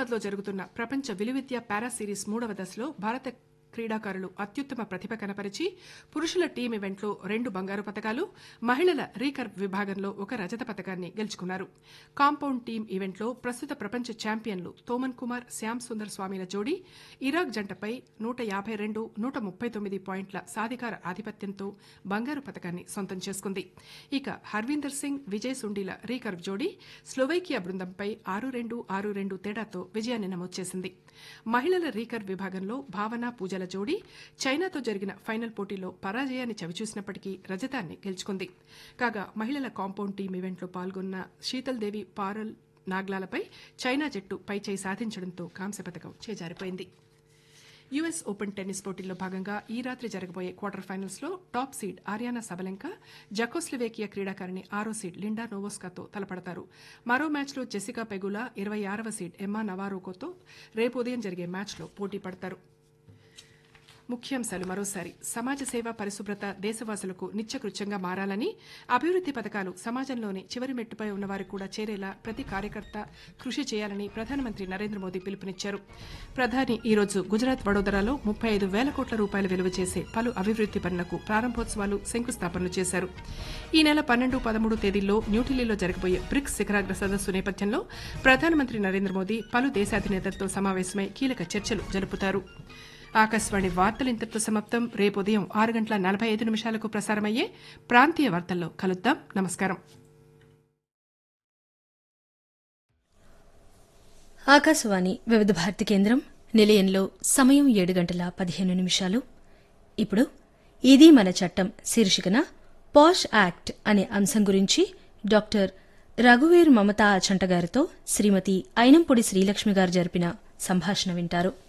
హైదరాబాద్లో జరుగుతున్న ప్రపంచ విలువిద్య పారా సిరీస్ మూడవ దశలో భారత క్రీడాకారులు అత్యుత్తమ ప్రతిభ కనపరిచి పురుషుల టీం ఈవెంట్లో రెండు బంగారు పతకాలు మహిళల రీకర్వ్ విభాగంలో ఒక రజత పతకాన్ని గెలుచుకున్నారు కాంపౌండ్ టీం ఈవెంట్లో ప్రస్తుత ప్రపంచ ఛాంపియన్లు తోమన్ కుమార్ శ్యామ్ సుందర్ స్వామిల జోడీ ఇరాక్ జంటపై నూట యాభై రెండు నూట ముప్పై తొమ్మిది పాయింట్ల సాధికార ఆధిపత్యంతో బంగారు పతకాన్ని సొంతం చేసుకుంది ఇక హర్వీందర్ సింగ్ విజయ్ సుండీల రీకర్వ్ జోడీ స్లోవేకియా బృందంపై ఆరు రెండు ఆరు రెండు తేడాతో విజయాన్ని నమోదు చేసింది మహిళల రీకర్వ్ విభాగంలో భావన పూజల జోడీ చైనాతో జరిగిన ఫైనల్ పోటీలో పరాజయాన్ని చవిచూసినప్పటికీ రజతాన్ని గెలుచుకుంది కాగా మహిళల కాంపౌండ్ టీం ఈవెంట్లో పాల్గొన్న శీతల్ దేవి పారల్ నాగ్లాలపై చైనా జట్టు పైచేయి సాధించడంతో కాంస్య పథకం చేజారిపోయింది యుఎస్ ఓపెన్ టెన్నిస్ పోటీల్లో భాగంగా ఈ రాత్రి జరగబోయే క్వార్టర్ ఫైనల్స్ లో top seed Aryna Sabalenka Czechoslovakia క్రీడాకారిణి ఆరో సీడ్ లిండా నోవోస్కాతో తలపడతారు మరో మ్యాచ్లో జెసికా పెగులా ఇరవై ఆరవ సీడ్ ఎమ్మా నవారోకోతో రేపు ఉదయం జరిగే మ్యాచ్లో పోటీ పడతారు ముఖ్యాంశాలు మరోసారి సమాజ సేవ పరిశుభ్రత దేశవాసులకు నిత్యకృత్యంగా మారాలని అభివృద్ది పథకాలు సమాజంలోని చివరి మెట్టుపై ఉన్నవారు కూడా చేరేలా ప్రతి కార్యకర్త కృషి చేయాలని ప్రధానమంత్రి నరేంద్ర మోదీ పిలుపునిచ్చారు ప్రధాని ఈ రోజు గుజరాత్ వడోదరాలో ముప్పై ఐదు వేల కోట్ల రూపాయలు విలువ చేసే పలు అభివృద్ది పనులకు ప్రారంభోత్సవాలు శంకుస్థాపనలు చేశారు ఈ నెల పన్నెండు పదమూడు తేదీల్లో న్యూఢిల్లీలో జరగబోయే బ్రిక్స్ శిఖరాగ్ర సదస్సు నేపథ్యంలో ప్రధానమంత్రి నరేంద్ర మోదీ పలు దేశాధినేతలతో సమావేశమై కీలక చర్చలు జరుపుతారు ఆకాశవాణి వార్తలు ఇంతటితో సమాప్తం రేపు ఉదయం ఆరు గంటల నలభై ఐదు నిమిషాలకు ప్రసారమయ్యే ప్రాంతీయ వార్తల్లో కలుద్దాం నమస్కారం ఆకాశవాణి వివిధ భారతి కేంద్రం నిలయంలో సమయం ఏడు గంటల పదిహేను నిమిషాలు ఇప్పుడు ఇది మన చట్టం శీర్షికన పాష్ యాక్ట్ అనే అంశం గురించి డాక్టర్ రఘువీర్ మమతా అచంట గారితో శ్రీమతి అయినంపొడి శ్రీలక్ష్మి గారు జరిపిన సంభాషణ వింటారు